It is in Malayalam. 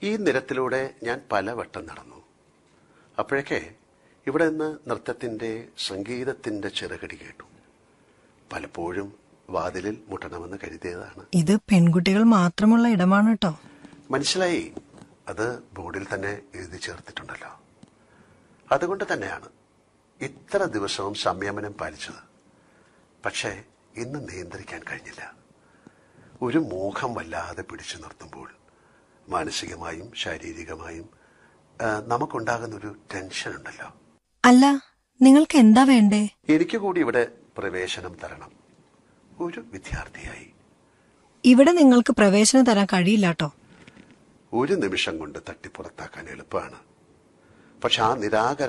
ഈ നിരത്തിലൂടെ ഞാൻ പലവട്ടം നടന്നു അപ്പോഴൊക്കെ ഇവിടെ നിന്ന് നൃത്തത്തിന്റെ സംഗീതത്തിന്റെ ചെറുകടി കേട്ടു പലപ്പോഴും വാതിലിൽ മുട്ടണമെന്ന് കരുതിയതാണ് ഇത് പെൺകുട്ടികൾ മാത്രമുള്ള ഇടമാണ് കേട്ടോ മനസ്സിലായി അത് ബോർഡിൽ തന്നെ എഴുതി ചേർത്തിട്ടുണ്ടല്ലോ അതുകൊണ്ട് തന്നെയാണ് ഇത്ര ദിവസവും സംയമനം പാലിച്ചത് പക്ഷേ ഇന്ന് നിയന്ത്രിക്കാൻ കഴിഞ്ഞില്ല ഒരു മോഹം വല്ലാതെ പിടിച്ചു നിർത്തുമ്പോൾ മാനസികമായും ശാരീരികമായും ആ, നമുക്കുണ്ടാകുന്ന ഒരു ടെൻഷൻ ഉണ്ടല്ലോ അല്ല നിങ്ങൾക്ക് എന്താ വേണ്ടേ എനിക്ക് കൂടി ഇവിടെ പ്രവേശനം തരണം ഒരു വിദ്യാർത്ഥിയായി ഇവിടെ നിങ്ങൾക്ക് പ്രവേശനം തരാൻ കഴിയില്ല കേട്ടോ ഒരു നിമിഷം കൊണ്ട് തട്ടിപ്പുറത്താക്കാൻ എളുപ്പമാണ് പക്ഷെ ആ നിരാകര